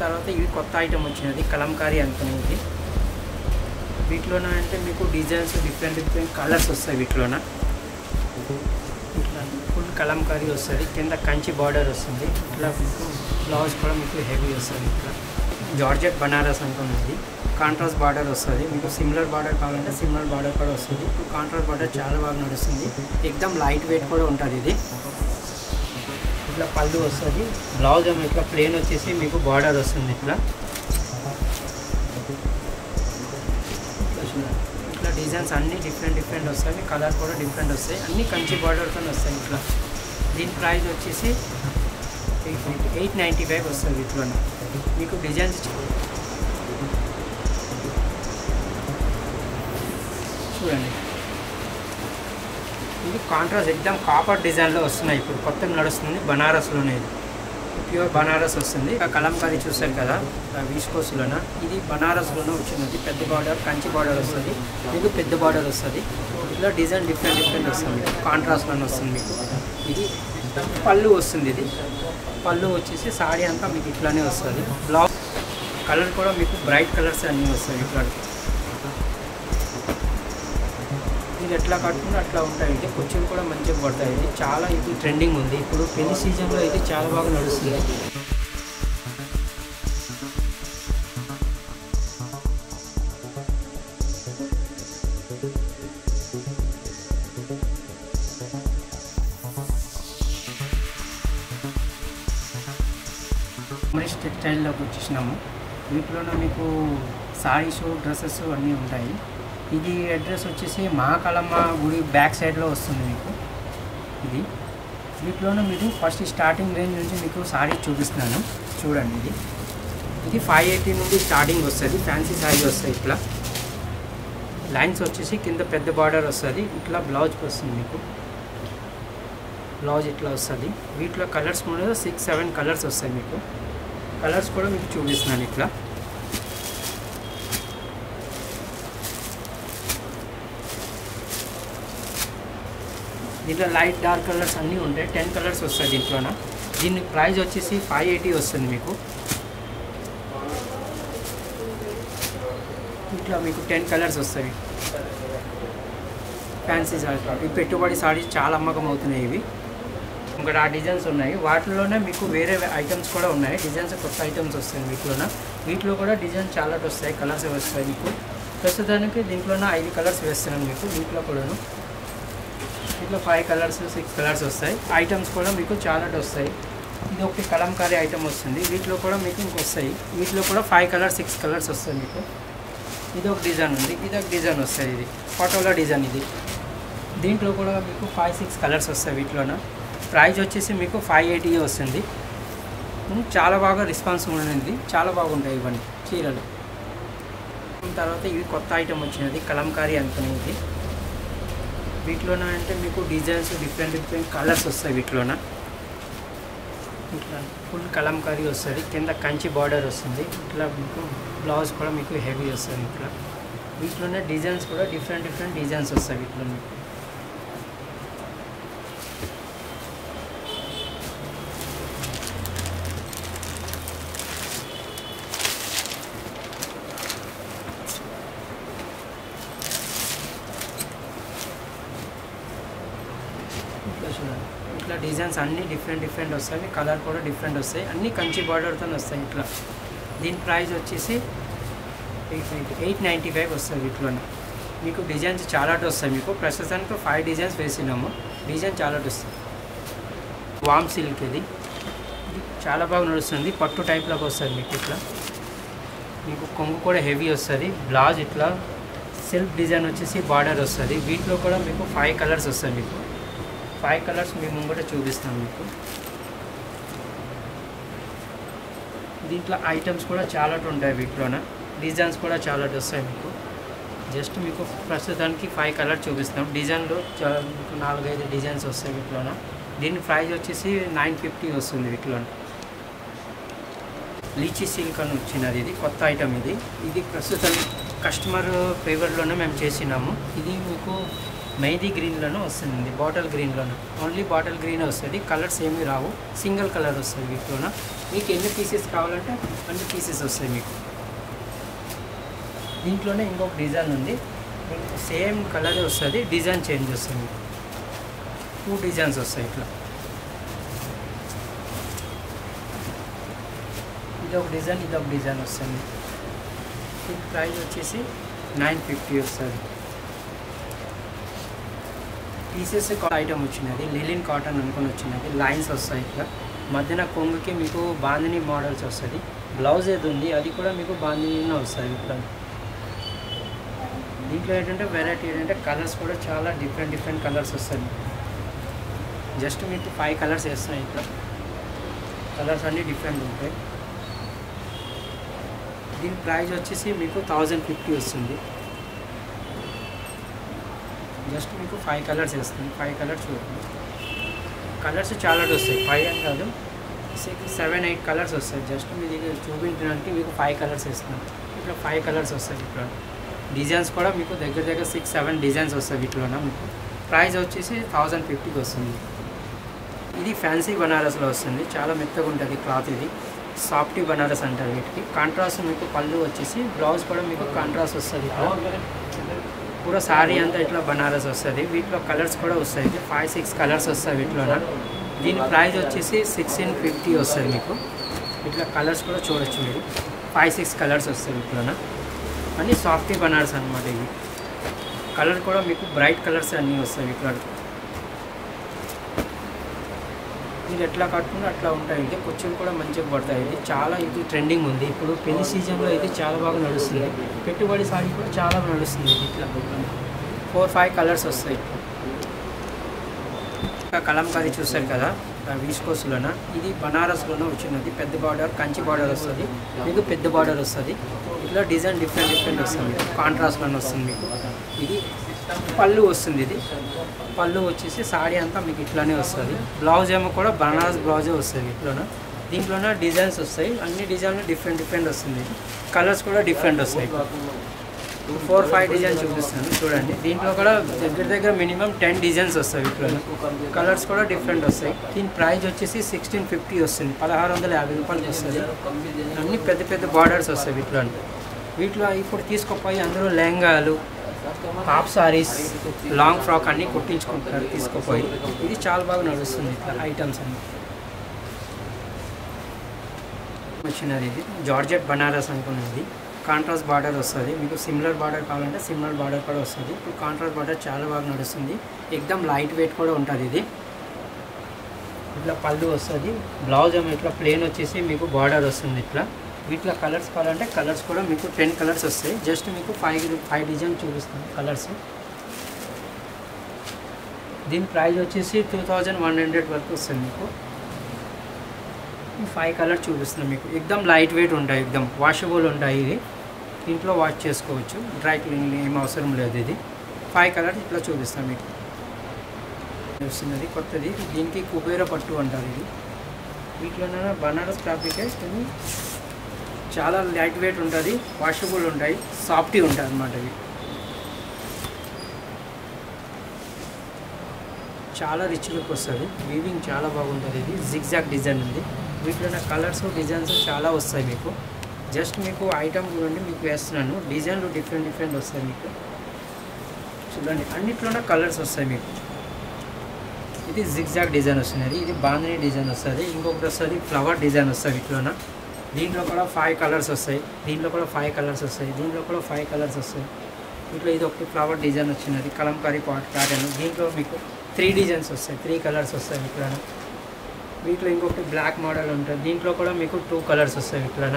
తర్వాత ఇవి కొత్త ఐటమ్ వచ్చినది కలంకారీ అనుకునేది వీటిలోన అంటే మీకు డిజైన్స్ డిఫరెంట్ డిఫరెంట్ కలర్స్ వస్తాయి వీటిలోన ఇట్లా ఫుల్ కలంకారీ వస్తుంది కింద కంచి బార్డర్ వస్తుంది ఇట్లా మీకు బ్లౌజ్ కూడా మీకు హెవీ వస్తుంది ఇట్లా జార్జెట్ బనారస్ అనుకున్నది కాంట్రాస్ట్ బార్డర్ వస్తుంది మీకు సిమిలర్ బార్డర్ కావాలంటే సిమిలర్ బార్డర్ కూడా వస్తుంది ఇప్పుడు కాంట్రాస్ట్ బార్డర్ చాలా బాగా నడుస్తుంది ఎక్దమ్ లైట్ వెయిట్ కూడా ఉంటుంది ఇది ఇట్లా పళ్ళు వస్తుంది బ్లౌజ్ ఏమో ఇట్లా ప్లేన్ వచ్చేసి మీకు బార్డర్ వస్తుంది ఇట్లా ఇట్లా డిజైన్స్ అన్ని డిఫరెంట్ డిఫరెంట్ వస్తాయి కలర్ కూడా డిఫరెంట్ వస్తాయి అన్ని కంచి బార్డర్తో వస్తాయి ఇట్లా దీని ప్రైస్ వచ్చేసి eight ninety eight ninety five వస్తుంది ఇట్లా మీకు డిజైన్స్ చూడండి ఇది కాంట్రాస్ట్ ఎగ్జామ్ కాపర్ డిజైన్లో వస్తున్నాయి ఇప్పుడు కొత్తగా నడుస్తుంది బనారస్లోనే ఇది ప్యూర్ బనారస్ వస్తుంది ఇంకా కలంకారీ చూస్తారు కదా వీస్కోస్లోన ఇది బనారస్లోనే వచ్చినది పెద్ద బార్డర్ కంచి బార్డర్ వస్తుంది మీకు పెద్ద బార్డర్ వస్తుంది ఇట్లా డిజైన్ డిఫరెంట్ డిఫరెంట్ వస్తుంది కాంట్రాస్ట్లోనే వస్తుంది మీకు ఇది పళ్ళు వస్తుంది ఇది పళ్ళు వచ్చేసి సాడీ అంతా మీకు ఇట్లానే వస్తుంది బ్లౌజ్ కలర్ కూడా మీకు బ్రైట్ కలర్స్ అన్నీ వస్తాయి ఇట్లా ఇది ఎట్లా కట్టుకుంటే అట్లా ఉంటాయి ఇది కుర్చీలు కూడా మంచిగా పడతాయి ఇది చాలా ఇది ట్రెండింగ్ ఉంది ఇప్పుడు పెళ్లి సీజన్లో ఇది చాలా బాగా నడుస్తుంది మరీష్ టెక్స్టైల్లోకి వచ్చేసినాము వీటిలోనే మీకు సారీస్ డ్రెస్సెస్ అన్నీ ఉంటాయి ఇది అడ్రస్ వచ్చేసి మహాకాళమ్మ గుడి బ్యాక్ సైడ్లో వస్తుంది మీకు ఇది వీటిలోనే మీకు ఫస్ట్ స్టార్టింగ్ రేంజ్ నుంచి మీకు సారీ చూపిస్తున్నాను చూడండి ఇది ఇది ఫైవ్ ఎయిటీ నుండి స్టార్టింగ్ వస్తుంది ఫ్యాన్సీ సారీ వస్తాయి ఇట్లా లైన్స్ వచ్చేసి కింద పెద్ద బార్డర్ వస్తుంది ఇట్లా బ్లౌజ్ వస్తుంది మీకు బ్లౌజ్ ఇట్లా వస్తుంది వీటిలో కలర్స్ కూడా సిక్స్ సెవెన్ కలర్స్ వస్తాయి మీకు కలర్స్ కూడా మీకు చూపిస్తున్నాను ఇట్లా దీంట్లో లైట్ డార్క్ కలర్స్ అన్నీ ఉంటాయి టెన్ కలర్స్ వస్తాయి దీంట్లోన దీని ప్రైస్ వచ్చేసి ఫైవ్ ఎయిటీ వస్తుంది మీకు ఇట్లా మీకు టెన్ కలర్స్ వస్తాయి ఫ్యాన్సీ సారీ ఈ పెట్టుబడి సారీస్ చాలా అమ్మకం అవుతున్నాయి ఇవి ఇంకా ఆ డిజైన్స్ ఉన్నాయి వాటిలోనే మీకు వేరే ఐటమ్స్ కూడా ఉన్నాయి డిజైన్స్ కొత్త ఐటమ్స్ వస్తాయి వీటిలోన వీటిలో కూడా డిజైన్ చాలా వస్తాయి కలర్స్ వస్తాయి మీకు ప్రస్తుతానికి దీంట్లోనే ఐదు కలర్స్ వేస్తున్నాను మీకు వీటిలో కూడాను ఇట్లా ఫైవ్ కలర్స్ సిక్స్ కలర్స్ వస్తాయి ఐటమ్స్ కూడా మీకు చాలా వస్తాయి ఇది ఒకటి కలంకారీ ఐటమ్ వస్తుంది వీటిలో కూడా మీకు ఇంక వస్తాయి వీటిలో కూడా ఫైవ్ కలర్స్ సిక్స్ కలర్స్ వస్తాయి మీకు ఇది ఒక డిజైన్ ఉంది ఇది ఒక డిజైన్ వస్తుంది ఇది ఫోటోలో డిజైన్ ఇది దీంట్లో కూడా మీకు ఫైవ్ సిక్స్ కలర్స్ వస్తాయి వీటిలోన ప్రైస్ వచ్చేసి మీకు ఫైవ్ ఎయిటీ వస్తుంది ఉమ్, చాలా బాగా రెస్పాన్స్ ఉంది చాలా బాగుంటాయి ఇవన్నీ చీరలు తర్వాత ఇవి కొత్త ఐటమ్ వచ్చినది కలంకారీ అనుకునేది వీటిలోన అంటే మీకు డిజైన్స్ డిఫరెంట్ డిఫరెంట్ కలర్స్ వస్తాయి వీటిలోన ఇట్లా ఫుల్ కలంకారీ వస్తుంది కింద కంచి బార్డర్ వస్తుంది ఇట్లా మీకు బ్లౌజ్ కూడా మీకు హెవీ వస్తుంది ఇట్లా వీటిలోనే డిజైన్స్ కూడా డిఫరెంట్ డిఫరెంట్ డిజైన్స్ వస్తాయి వీటిలో మీకు ఇట్లా చూడండి ఇట్లా డిజైన్స్ అన్నీ డిఫరెంట్ డిఫరెంట్ వస్తాయి కలర్ కూడా డిఫరెంట్ వస్తాయి అన్నీ కంచి బార్డర్తో వస్తాయి ఇట్లా దీని ప్రైస్ వచ్చేసి eight ninety eight ninety five వస్తుంది వీటిలోనే మీకు డిజైన్స్ చాలా వస్తాయి మీకు ప్రస్తుతానికి ఫైవ్ డిజైన్స్ వేసినాము డిజైన్ చాలా వస్తుంది వామ్ సిల్క్ ఇది ఇది చాలా బాగా నడుస్తుంది పట్టు టైప్లోకి వస్తుంది మీకు ఇట్లా మీకు కొంగు కూడా హెవీ వస్తుంది బ్లౌజ్ ఇట్లా సెల్ఫ్ డిజైన్ వచ్చేసి బార్డర్ వస్తుంది వీటిలో కూడా మీకు ఫైవ్ కలర్స్ వస్తాయి మీకు ఫైవ్ కలర్స్ మేము కూడా చూపిస్తాం మీకు దీంట్లో ఐటమ్స్ కూడా చాలా ఉంటాయి వీటిలోన డిజైన్స్ కూడా చాలా వస్తాయి మీకు జస్ట్ మీకు ప్రస్తుతానికి ఫైవ్ కలర్ చూపిస్తాం డిజైన్లో చా- మీకు నాలుగైదు డిజైన్స్ వస్తాయి వీటిలోన దీని ప్రైస్ వచ్చేసి నైన్ ఫిఫ్టీ వస్తుంది వీటిలోన లీచీ సిల్క్ అని వచ్చినది ఇది కొత్త ఐటమ్ ఇది ఇది ప్రస్తుతం కస్టమర్ ఫేవర్లోనే మేము చేసినాము ఇది మీకు మెహందీ గ్రీన్లోనే వస్తుంది బాటిల్ గ్రీన్లోనే ఓన్లీ బాటిల్ గ్రీన్ వస్తుంది కలర్స్ ఏమీ రావు సింగిల్ కలర్ వస్తుంది వీటిలోన మీకు ఎన్ని పీసెస్ కావాలంటే అన్ని పీసెస్ వస్తాయి మీకు దీంట్లోనే ఇంకొక డిజైన్ ఉంది మీకు సేమ్ కలరే వస్తుంది డిజైన్ చేంజ్ వస్తుంది మీకు టూ డిజైన్స్ వస్తాయి ఇట్లా ఇది ఒక డిజైన్ ఇది ఒక డిజైన్ వస్తుంది దీని ప్రైస్ వచ్చేసి నైన్ ఫిఫ్టీ వస్తుంది పీసెస్ ఐటమ్ వచ్చినది లిలిన్ కాటన్ అనుకుని వచ్చినది లైన్స్ వస్తాయి ఇట్లా మధ్యన కొంగుకి మీకు బాందిని మోడల్స్ వస్తుంది బ్లౌజ్ ఏది ఉంది అది కూడా మీకు బాందినీనే వస్తుంది ఇట్లా దీంట్లో ఏంటంటే వెరైటీ ఏంటంటే కలర్స్ కూడా చాలా డిఫరెంట్ డిఫరెంట్ కలర్స్ వస్తాయి జస్ట్ మీకు ఫైవ్ కలర్స్ వేస్తాయి ఇట్లా కలర్స్ అన్నీ డిఫరెంట్ ఉంటాయి దీని ప్రైస్ వచ్చేసి మీకు థౌజండ్ ఫిఫ్టీ వస్తుంది జస్ట్ మీకు ఫైవ్ కలర్స్ వేస్తుంది ఫైవ్ కలర్స్ చూడండి కలర్స్ చాలా వస్తాయి ఫైవ్ అని కాదు సిక్స్ సెవెన్ ఎయిట్ కలర్స్ వస్తాయి జస్ట్ మీ దగ్గర చూపించడానికి మీకు ఫైవ్ కలర్స్ వేస్తున్నాను ఇట్లా ఫైవ్ కలర్స్ వస్తాయి ఇట్లా డిజైన్స్ కూడా మీకు దగ్గర దగ్గర సిక్స్ సెవెన్ డిజైన్స్ వస్తాయి వీటిలోన మీకు ప్రైస్ వచ్చేసి థౌజండ్ ఫిఫ్టీకి వస్తుంది ఇది ఫ్యాన్సీ బనారస్లో వస్తుంది చాలా మెత్తగా ఉంటుంది క్లాత్ ఇది సాఫ్టీ బనారస్ అంటారు వీటికి కాంట్రాస్ట్ మీకు పళ్ళు వచ్చేసి బ్లౌజ్ కూడా మీకు కాంట్రాస్ట్ వస్తుంది ఇక్కడ పూరా సారీ అంతా ఇట్లా బనారస్ వస్తుంది వీటిలో కలర్స్ కూడా వస్తాయి ఫైవ్ సిక్స్ కలర్స్ వస్తాయి వీటిలోన దీని ప్రైస్ వచ్చేసి సిక్స్టీన్ ఫిఫ్టీ వస్తుంది మీకు ఇట్లా కలర్స్ కూడా చూడొచ్చు మీరు ఫైవ్ సిక్స్ కలర్స్ వస్తాయి వీటిలోన అన్నీ సాఫ్టీ బనారస్ అనమాట ఇవి కలర్ కూడా మీకు బ్రైట్ కలర్స్ అన్నీ వస్తాయి వీటిలో మీరు ఎట్లా కట్టుకుంటే అట్లా ఉంటాయి ఇది కుర్చీలు కూడా మంచిగా పడతాయి ఇది చాలా ఇది ట్రెండింగ్ ఉంది ఇప్పుడు పెళ్లి సీజన్లో ఇది చాలా బాగా నడుస్తుంది పెట్టుబడి సారీ కూడా చాలా నడుస్తుంది ఇది ఇట్లా ఫోర్ ఫైవ్ కలర్స్ వస్తాయి ఇంకా కలంకారీ చూస్తారు కదా వీస్కోస్లోన ఇది బనారస్లోనే వచ్చినది పెద్ద బార్డర్ కంచి బార్డర్ వస్తుంది మీకు పెద్ద బార్డర్ వస్తుంది ఇట్లా డిజైన్ డిఫరెంట్ డిఫరెంట్ వస్తుంది కాంట్రాస్ట్లోనే వస్తుంది మీకు ఇది పళ్ళు వస్తుంది ఇది పళ్ళు వచ్చేసి సాడీ అంతా మీకు ఇట్లానే వస్తుంది బ్లౌజ్ ఏమో కూడా బనారస్ బ్లౌజే వస్తుంది ఇట్లోన దీంట్లోనే డిజైన్స్ వస్తాయి అన్ని డిజైన్లు డిఫరెంట్ డిఫరెంట్ వస్తుంది కలర్స్ కూడా డిఫరెంట్ వస్తాయి ఫోర్ ఫైవ్ డిజైన్ చూపిస్తాను చూడండి దీంట్లో కూడా దగ్గర దగ్గర మినిమం టెన్ డిజైన్స్ వస్తాయి వీటిలో కలర్స్ కూడా డిఫరెంట్ వస్తాయి దీని ప్రైస్ వచ్చేసి సిక్స్టీన్ ఫిఫ్టీ వస్తుంది పదహారు వందల యాభై రూపాయలకి వస్తుంది అన్ని పెద్ద పెద్ద బార్డర్స్ వస్తాయి వీటిలో వీటిలో ఇప్పుడు తీసుకుపోయి అందులో లెహంగాలు హాఫ్ సారీస్ లాంగ్ ఫ్రాక్ అన్నీ కుట్టించుకుంటారు తీసుకుపోయి ఇది చాలా బాగా నడుస్తుంది ఇట్లా ఐటమ్స్ అన్ని వచ్చినది ఇది జార్జెట్ బనారస్ అనుకున్నది కాంట్రాస్ట్ బార్డర్ వస్తుంది మీకు సిమిలర్ బార్డర్ కావాలంటే సిమిలర్ బార్డర్ కూడా వస్తుంది ఇప్పుడు కాంట్రాస్ట్ బార్డర్ చాలా బాగా నడుస్తుంది ఎక్దమ్ లైట్ వెయిట్ కూడా ఉంటుంది ఇది ఇట్లా పళ్ళు వస్తుంది బ్లౌజ్ ఏమో ఇట్లా ప్లేన్ వచ్చేసి మీకు బార్డర్ వస్తుంది ఇట్లా వీటిలో కలర్స్ కావాలంటే కలర్స్ కూడా మీకు టెన్ కలర్స్ వస్తాయి జస్ట్ మీకు ఫైవ్ ఫైవ్ డిజైన్ చూపిస్తాను కలర్స్ దీని ప్రైస్ వచ్చేసి టూ థౌజండ్ వన్ హండ్రెడ్ వరకు వస్తుంది మీకు ఫైవ్ కలర్ చూపిస్తున్నాం మీకు ఎక్దమ్ లైట్ వెయిట్ ఉంటాయి ఎక్దమ్ వాషబుల్ ఉంటాయి ఇది ఇంట్లో వాష్ చేసుకోవచ్చు డ్రై క్లీనింగ్ ఏం అవసరం లేదు ఇది ఫైవ్ కలర్స్ ఇట్లా చూపిస్తాం మీకు వస్తున్నది కొత్తది దీనికి కుబేర పట్టు అంటారు ఇది వీటిలోనైనా బనారస్ ఫ్యాబ్రికే కానీ చాలా లైట్ వెయిట్ ఉంటుంది వాషబుల్ ఉంటాయి సాఫ్టీ ఉంటాయి అన్నమాట ఇవి చాలా రిచ్ లుక్ వస్తుంది వీవింగ్ చాలా బాగుంటుంది ఇది జిగ్జాగ్ డిజైన్ ఉంది వీటిలో కలర్స్ డిజైన్స్ చాలా వస్తాయి మీకు జస్ట్ మీకు ఐటమ్ చూడండి మీకు వేస్తున్నాను డిజైన్లు డిఫరెంట్ డిఫరెంట్ వస్తాయి మీకు చూడండి అన్నిట్లోనే కలర్స్ వస్తాయి మీకు ఇది జిగ్జాగ్ డిజైన్ వస్తుంది ఇది బాందని డిజైన్ వస్తుంది ఇంకొకటి వస్తుంది ఫ్లవర్ డిజైన్ వస్తుంది వీటిలోన దీంట్లో కూడా ఫైవ్ కలర్స్ వస్తాయి దీంట్లో కూడా ఫైవ్ కలర్స్ వస్తాయి దీంట్లో కూడా ఫైవ్ కలర్స్ వస్తాయి దీంట్లో ఇది ఒకటి ఫ్లవర్ డిజైన్ వచ్చినది కలంకారీ పాట్ ప్యాటర్న్ దీంట్లో మీకు త్రీ డిజైన్స్ వస్తాయి త్రీ కలర్స్ వస్తాయి వీటిలోన వీటిలో ఇంకొకటి బ్లాక్ మోడల్ ఉంటుంది దీంట్లో కూడా మీకు టూ కలర్స్ వస్తాయి వీటిలోన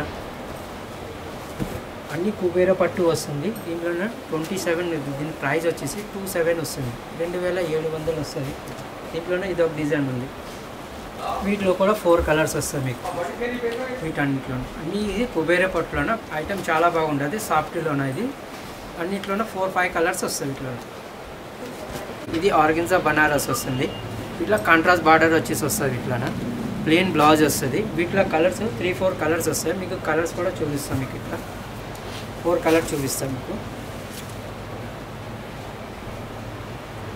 అన్ని కుబేర పట్టు వస్తుంది దీంట్లోనే ట్వంటీ సెవెన్ దీని ప్రైస్ వచ్చేసి టూ సెవెన్ వస్తుంది రెండు వేల ఏడు వందలు వస్తుంది దీంట్లోనే ఇది ఒక డిజైన్ ఉంది వీటిలో కూడా ఫోర్ కలర్స్ వస్తాయి మీకు వీటన్నిటిలో అన్ని ఇది కుబేర పట్టులోన ఐటమ్ చాలా బాగుంటుంది సాఫ్ట్లోన ఇది అన్నిట్లోనే ఫోర్ ఫైవ్ కలర్స్ వస్తాయి వీటిలో ఇది ఆర్గెన్జా బనారస్ వస్తుంది ఇట్లా కాంట్రాస్ట్ బార్డర్ వచ్చేసి వస్తుంది ఇట్లా ప్లెయిన్ బ్లౌజ్ వస్తుంది వీటిలో కలర్స్ త్రీ ఫోర్ కలర్స్ వస్తాయి మీకు కలర్స్ కూడా చూపిస్తాం మీకు ఇట్లా ఫోర్ కలర్ చూపిస్తాం మీకు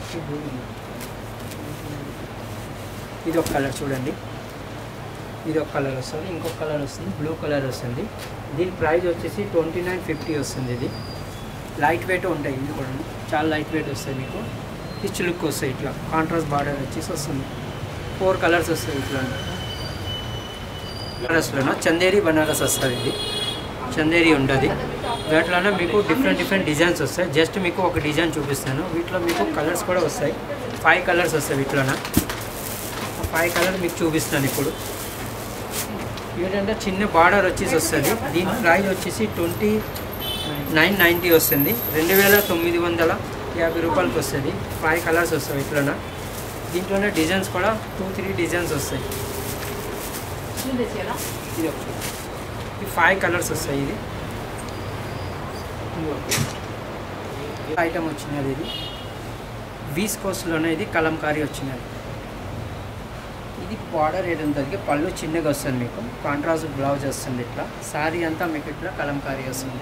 ఇది ఒక కలర్ చూడండి ఇది ఒక కలర్ వస్తుంది ఇంకొక కలర్ వస్తుంది బ్లూ కలర్ వస్తుంది దీని ప్రైస్ వచ్చేసి ట్వంటీ నైన్ ఫిఫ్టీ వస్తుంది ఇది లైట్ వెయిట్ ఉంటాయి ఇది కూడా చాలా లైట్ వెయిట్ వస్తుంది మీకు రిచ్ లుక్ వస్తాయి ఇట్లా కాంట్రాస్ట్ బార్డర్ వచ్చేసి వస్తుంది ఫోర్ కలర్స్ వస్తాయి ఇట్లా బనారస్లోన చందేరి బనారస్ వస్తుంది ఇది చందేరి ఉంటుంది వీటిలోనే మీకు డిఫరెంట్ డిఫరెంట్ డిజైన్స్ వస్తాయి జస్ట్ మీకు ఒక డిజైన్ చూపిస్తాను వీటిలో మీకు కలర్స్ కూడా వస్తాయి ఫైవ్ కలర్స్ వస్తాయి వీటిలోన ఫైవ్ కలర్ మీకు చూపిస్తాను ఇప్పుడు ఏంటంటే చిన్న బార్డర్ వచ్చేసి వస్తుంది దీని ప్రైస్ వచ్చేసి ట్వంటీ నైన్ నైంటీ వస్తుంది రెండు వేల తొమ్మిది వందల యాభై రూపాయలకి వస్తుంది ఫైవ్ కలర్స్ వస్తాయి ఇట్లన దీంట్లోనే డిజైన్స్ కూడా టూ త్రీ డిజైన్స్ వస్తాయి ఇది ఒకటి ఈ ఫైవ్ కలర్స్ వస్తాయి ఇది ఐటమ్ వచ్చినది ఇది వీస్ కోస్ట్లోనే ఇది కలంకారీ వచ్చినది ఇది బార్డర్ ఏది ఉంటుంది పళ్ళు చిన్నగా వస్తుంది మీకు కాంట్రాస్ట్ బ్లౌజ్ వస్తుంది ఇట్లా శారీ అంతా మీకు ఇట్లా కలంకారీ వస్తుంది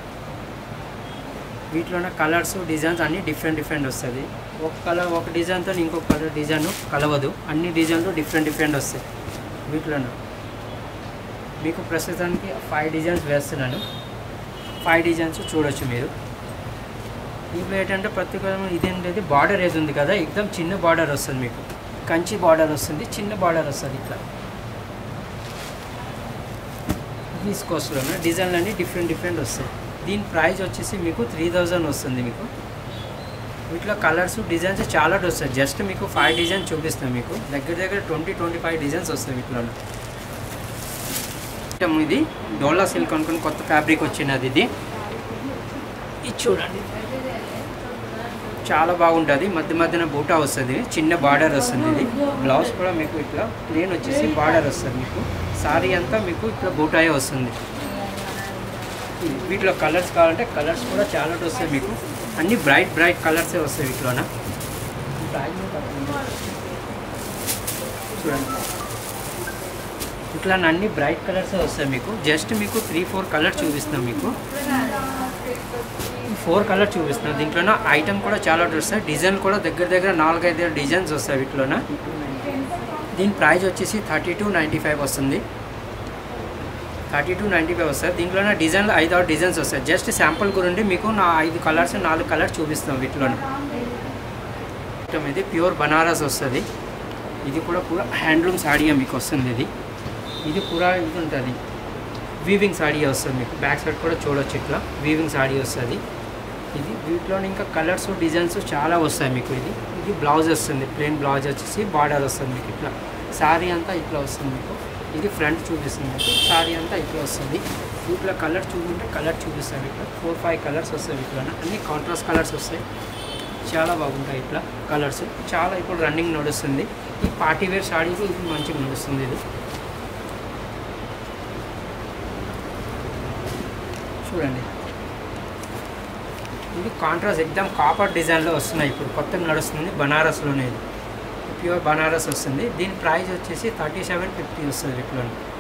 వీటిలోనే కలర్స్ డిజైన్స్ అన్నీ డిఫరెంట్ డిఫరెంట్ వస్తుంది ఒక కలర్ ఒక డిజైన్తో ఇంకొక కలర్ డిజైన్ కలవదు అన్ని డిజైన్లు డిఫరెంట్ డిఫరెంట్ వస్తాయి వీటిలోనే మీకు ప్రస్తుతానికి ఫైవ్ డిజైన్స్ వేస్తున్నాను ఫైవ్ డిజైన్స్ చూడొచ్చు మీరు దీంట్లో ఏంటంటే ప్రతి ఒక్క ఇదేంటది బార్డర్ ఏది ఉంది కదా ఎక్దమ్ చిన్న బార్డర్ వస్తుంది మీకు కంచి బార్డర్ వస్తుంది చిన్న బార్డర్ వస్తుంది ఇట్లా తీసుకోవచ్చులోనే డిజైన్లు అన్నీ డిఫరెంట్ డిఫరెంట్ వస్తాయి దీని ప్రైస్ వచ్చేసి మీకు త్రీ థౌజండ్ వస్తుంది మీకు వీటిలో కలర్స్ డిజైన్స్ చాలా వస్తాయి జస్ట్ మీకు ఫైవ్ డిజైన్ చూపిస్తాను మీకు దగ్గర దగ్గర ట్వంటీ ట్వంటీ ఫైవ్ డిజైన్స్ వస్తాయి వీటిలో ఐటమ్ ఇది డోలా సిల్క్ అనుకుని కొత్త ఫ్యాబ్రిక్ వచ్చినది ఇది ఇది చూడండి చాలా బాగుంటుంది మధ్య మధ్యన బూటా వస్తుంది చిన్న బార్డర్ వస్తుంది ఇది బ్లౌజ్ కూడా మీకు ఇట్లా ప్లేన్ వచ్చేసి బార్డర్ వస్తుంది మీకు సారీ అంతా మీకు ఇట్లా బూటాయే వస్తుంది వీటిలో కలర్స్ కావాలంటే కలర్స్ కూడా చాలా వస్తాయి మీకు అన్ని బ్రైట్ బ్రైట్ కలర్సే వస్తాయి వీటిలోన చూడండి ఇట్లా అన్ని బ్రైట్ కలర్సే వస్తాయి మీకు జస్ట్ మీకు త్రీ ఫోర్ కలర్ చూపిస్తాం మీకు ఫోర్ కలర్ చూపిస్తున్నాను దీంట్లోన ఐటమ్ కూడా చాలా వస్తాయి డిజైన్ కూడా దగ్గర దగ్గర నాలుగైదు డిజైన్స్ వస్తాయి వీటిలోన దీని ప్రైస్ వచ్చేసి థర్టీ టూ నైంటీ ఫైవ్ వస్తుంది థర్టీ టూ నైంటీ ఫైవ్ వస్తుంది దీంట్లోనే డిజైన్లు ఐదు ఆరు డిజైన్స్ వస్తాయి జస్ట్ శాంపుల్ గురించి మీకు నా ఐదు కలర్స్ నాలుగు కలర్స్ చూపిస్తాం వీటిలోనే ఐటమ్ ఇది ప్యూర్ బనారస్ వస్తుంది ఇది కూడా పూరా హ్యాండ్లూమ్ సాడీ మీకు వస్తుంది ఇది ఇది పూరా ఇది ఉంటుంది వీవింగ్ సాడీ వస్తుంది మీకు బ్యాక్ సైడ్ కూడా చూడొచ్చు ఇట్లా వీవింగ్ సాడీ వస్తుంది ఇది వీటిలో ఇంకా కలర్స్ డిజైన్స్ చాలా వస్తాయి మీకు ఇది ఇది బ్లౌజ్ వస్తుంది ప్లెయిన్ బ్లౌజ్ వచ్చేసి బార్డర్ వస్తుంది మీకు ఇట్లా శారీ అంతా ఇట్లా వస్తుంది మీకు ఇది ఫ్రంట్ చూపిస్తుంది మీకు శారీ అంతా ఇట్లా వస్తుంది వీటిలో కలర్ చూపింటే కలర్ చూపిస్తాను ఇట్లా ఫోర్ ఫైవ్ కలర్స్ వస్తాయి వీటిలో అన్ని కాంట్రాస్ట్ కలర్స్ వస్తాయి చాలా బాగుంటాయి ఇట్లా కలర్స్ చాలా ఇప్పుడు రన్నింగ్ నడుస్తుంది ఈ పార్టీ వేర్ సాడీకి ఇది మంచిగా నడుస్తుంది ఇది చూడండి ఇది కాంట్రాస్ట్ ఎగ్జామ్ కాపర్ డిజైన్లో వస్తున్నాయి ఇప్పుడు కొత్తగా నడుస్తుంది బనారస్లోనే ఇది ప్యూర్ బనారస్ వస్తుంది దీని ప్రైస్ వచ్చేసి థర్టీ సెవెన్ ఫిఫ్టీ వస్తుంది ఇట్లా